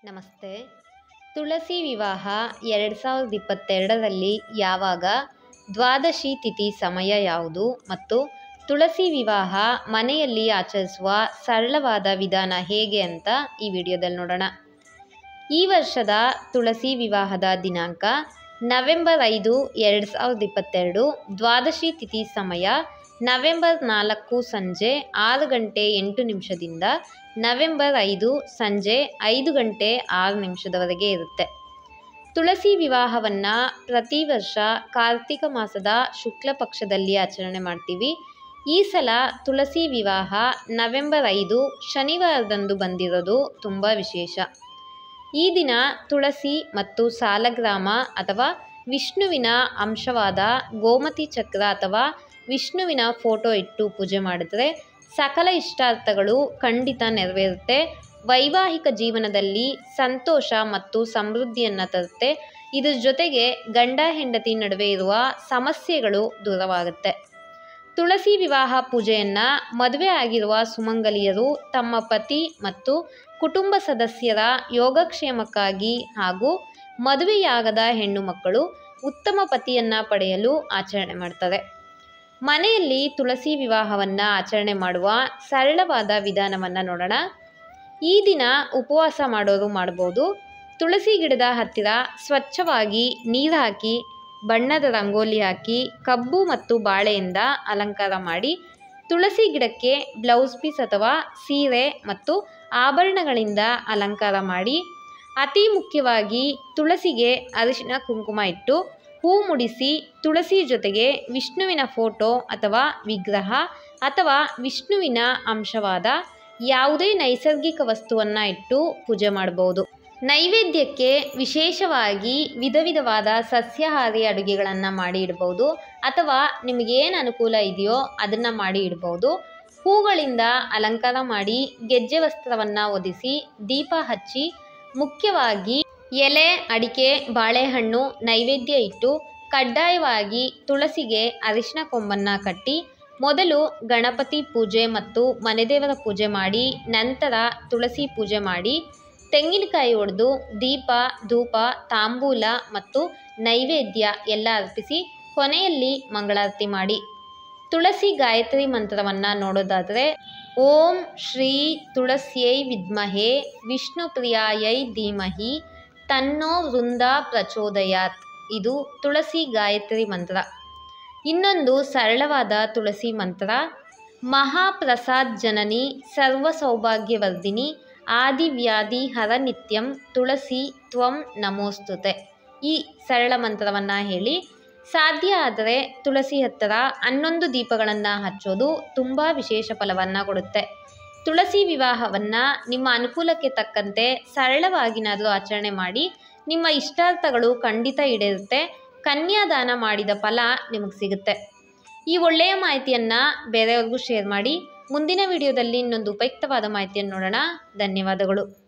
ನಮಸ್ತೆ ತುಳಸಿ ವಿವಾಹ ಎರಡು ಸಾವಿರದ ಇಪ್ಪತ್ತೆರಡರಲ್ಲಿ ಯಾವಾಗ ದ್ವಾದಶಿ ತಿಥಿ ಸಮಯ ಯಾವುದು ಮತ್ತು ತುಳಸಿ ವಿವಾಹ ಮನೆಯಲ್ಲಿ ಆಚರಿಸುವ ಸರಳವಾದ ವಿಧಾನ ಹೇಗೆ ಅಂತ ಈ ವಿಡಿಯೋದಲ್ಲಿ ನೋಡೋಣ ಈ ವರ್ಷದ ತುಳಸಿ ವಿವಾಹದ ದಿನಾಂಕ ನವೆಂಬರ್ ಐದು ಎರಡು ಸಾವಿರದ ಇಪ್ಪತ್ತೆರಡು ದ್ವಾದಶಿ ತಿಥಿ ಸಮಯ ನವೆಂಬರ್ ನಾಲ್ಕು ಸಂಜೆ ಆರು ಗಂಟೆ ಎಂಟು ನಿಮಿಷದಿಂದ ನವೆಂಬರ್ ಐದು ಸಂಜೆ ಐದು ಗಂಟೆ ಆರು ನಿಮಿಷದವರೆಗೆ ಇರುತ್ತೆ ತುಳಸಿ ವಿವಾಹವನ್ನು ಪ್ರತಿ ವರ್ಷ ಕಾರ್ತಿಕ ಮಾಸದ ಶುಕ್ಲ ಪಕ್ಷದಲ್ಲಿ ಆಚರಣೆ ಮಾಡ್ತೀವಿ ಈ ಸಲ ತುಳಸಿ ವಿವಾಹ ನವೆಂಬರ್ ಐದು ಶನಿವಾರದಂದು ಬಂದಿರೋದು ತುಂಬ ವಿಶೇಷ ಈ ದಿನ ತುಳಸಿ ಮತ್ತು ಸಾಲಗ್ರಾಮ ಅಥವಾ ವಿಷ್ಣುವಿನ ಅಂಶವಾದ ಗೋಮತಿ ಚಕ್ರ ಅಥವಾ ವಿಷ್ಣುವಿನ ಫೋಟೋ ಇಟ್ಟು ಪೂಜೆ ಮಾಡಿದ್ರೆ ಸಕಲ ಇಷ್ಟಾರ್ಥಗಳು ಖಂಡಿತ ನೆರವೇರುತ್ತೆ ವೈವಾಹಿಕ ಜೀವನದಲ್ಲಿ ಸಂತೋಷ ಮತ್ತು ಸಮೃದ್ಧಿಯನ್ನು ತರುತ್ತೆ ಇದ್ರ ಜೊತೆಗೆ ಗಂಡ ಹೆಂಡತಿ ನಡುವೆ ಇರುವ ಸಮಸ್ಯೆಗಳು ದೂರವಾಗುತ್ತೆ ತುಳಸಿ ವಿವಾಹ ಪೂಜೆಯನ್ನು ಮದುವೆ ಆಗಿರುವ ಸುಮಂಗಲಿಯರು ತಮ್ಮ ಪತಿ ಮತ್ತು ಕುಟುಂಬ ಸದಸ್ಯರ ಯೋಗಕ್ಷೇಮಕ್ಕಾಗಿ ಹಾಗೂ ಮದುವೆಯಾಗದ ಹೆಣ್ಣು ಮಕ್ಕಳು ಉತ್ತಮ ಪತಿಯನ್ನು ಪಡೆಯಲು ಆಚರಣೆ ಮಾಡ್ತಾರೆ ಮನೆಯಲ್ಲಿ ತುಳಸಿ ವಿವಾಹವನ್ನು ಆಚರಣೆ ಮಾಡುವ ಸರಳವಾದ ವಿಧಾನವನ್ನು ನೋಡೋಣ ಈ ದಿನ ಉಪವಾಸ ಮಾಡೋರು ಮಾಡ್ಬೋದು ತುಳಸಿ ಗಿಡದ ಹತ್ತಿರ ಸ್ವಚ್ಛವಾಗಿ ನೀರು ಹಾಕಿ ಬಣ್ಣದ ರಂಗೋಲಿ ಹಾಕಿ ಕಬ್ಬು ಮತ್ತು ಬಾಳೆಯಿಂದ ಅಲಂಕಾರ ಮಾಡಿ ತುಳಸಿ ಗಿಡಕ್ಕೆ ಬ್ಲೌಸ್ ಪೀಸ್ ಅಥವಾ ಸೀರೆ ಮತ್ತು ಆಭರಣಗಳಿಂದ ಅಲಂಕಾರ ಮಾಡಿ ಅತಿ ಮುಖ್ಯವಾಗಿ ತುಳಸಿಗೆ ಅರಿಶಿನ ಕುಂಕುಮ ಇಟ್ಟು ಹೂ ಮುಡಿಸಿ ತುಳಸಿ ಜೊತೆಗೆ ವಿಷ್ಣುವಿನ ಫೋಟೋ ಅಥವಾ ವಿಗ್ರಹ ಅಥವಾ ವಿಷ್ಣುವಿನ ಅಂಶವಾದ ಯಾವುದೇ ನೈಸರ್ಗಿಕ ವಸ್ತುವನ್ನು ಇಟ್ಟು ಪೂಜೆ ಮಾಡ್ಬೋದು ನೈವೇದ್ಯಕ್ಕೆ ವಿಶೇಷವಾಗಿ ವಿಧ ವಿಧವಾದ ಸಸ್ಯಾಹಾರಿ ಅಡುಗೆಗಳನ್ನು ಮಾಡಿ ಇಡ್ಬೋದು ಅಥವಾ ನಿಮಗೇನು ಅನುಕೂಲ ಇದೆಯೋ ಅದನ್ನು ಮಾಡಿ ಇಡ್ಬೋದು ಹೂಗಳಿಂದ ಅಲಂಕಾರ ಮಾಡಿ ಗೆಜ್ಜೆ ವಸ್ತ್ರವನ್ನು ಒದಿಸಿ ದೀಪ ಹಚ್ಚಿ ಮುಖ್ಯವಾಗಿ ಎಲೆ ಅಡಿಕೆ ಬಾಳೆಹಣ್ಣು ನೈವೇದ್ಯ ಇಟ್ಟು ಕಡ್ಡಾಯವಾಗಿ ತುಳಸಿಗೆ ಅರಿಶಿನ ಕೊಂಬನ್ನು ಕಟ್ಟಿ ಮೊದಲು ಗಣಪತಿ ಪೂಜೆ ಮತ್ತು ಮನೆದೇವರ ಪೂಜೆ ಮಾಡಿ ನಂತರ ತುಳಸಿ ಪೂಜೆ ಮಾಡಿ ತೆಂಗಿನಕಾಯಿ ಒಡೆದು ದೀಪ ಧೂಪ ತಾಂಬೂಲ ಮತ್ತು ನೈವೇದ್ಯ ಎಲ್ಲ ಅರ್ಪಿಸಿ ಕೊನೆಯಲ್ಲಿ ಮಂಗಳಾರತಿ ಮಾಡಿ ತುಳಸಿ ಗಾಯತ್ರಿ ಮಂತ್ರವನ್ನು ನೋಡೋದಾದರೆ ಓಂ ಶ್ರೀ ತುಳಸ್ಯೈ ವಿದ್ಮಹೆ ವಿಷ್ಣುಪ್ರಿಯಾಯೈ ಧೀಮಹಿ ತನ್ನೋ ವೃಂದ ಪ್ರಚೋದಯಾತ್ ಇದು ತುಳಸಿ ಗಾಯತ್ರಿ ಮಂತ್ರ ಇನ್ನೊಂದು ಸರಳವಾದ ತುಳಸಿ ಮಂತ್ರ ಮಹಾಪ್ರಸಾದ್ ಜನನಿ ಸರ್ವ ಸೌಭಾಗ್ಯವರ್ಧಿನಿ ಆದಿವ್ಯಾಧಿ ಹರ ನಿತ್ಯಂ ತುಳಸಿ ತ್ವಂ ನಮೋಸ್ತುತೆ ಈ ಸರಳ ಮಂತ್ರವನ್ನು ಹೇಳಿ ಸಾಧ್ಯ ಆದರೆ ತುಳಸಿ ಹತ್ತಿರ ಹನ್ನೊಂದು ದೀಪಗಳನ್ನು ಹಚ್ಚೋದು ತುಂಬ ವಿಶೇಷ ಫಲವನ್ನು ಕೊಡುತ್ತೆ ತುಳಸಿ ವಿವಾಹವನ್ನು ನಿಮ್ಮ ಅನುಕೂಲಕ್ಕೆ ತಕ್ಕಂತೆ ಸರಳವಾಗಿನಾದರೂ ಆಚರಣೆ ಮಾಡಿ ನಿಮ್ಮ ಇಷ್ಟಾರ್ಥಗಳು ಖಂಡಿತ ಈಡೇರುತ್ತೆ ಕನ್ಯಾದಾನ ಮಾಡಿದ ಫಲ ನಿಮಗೆ ಸಿಗುತ್ತೆ ಈ ಒಳ್ಳೆಯ ಮಾಹಿತಿಯನ್ನು ಬೇರೆಯವ್ರಿಗೂ ಶೇರ್ ಮಾಡಿ ಮುಂದಿನ ವಿಡಿಯೋದಲ್ಲಿ ಇನ್ನೊಂದು ಉಪಯುಕ್ತವಾದ ಮಾಹಿತಿಯನ್ನು ನೋಡೋಣ ಧನ್ಯವಾದಗಳು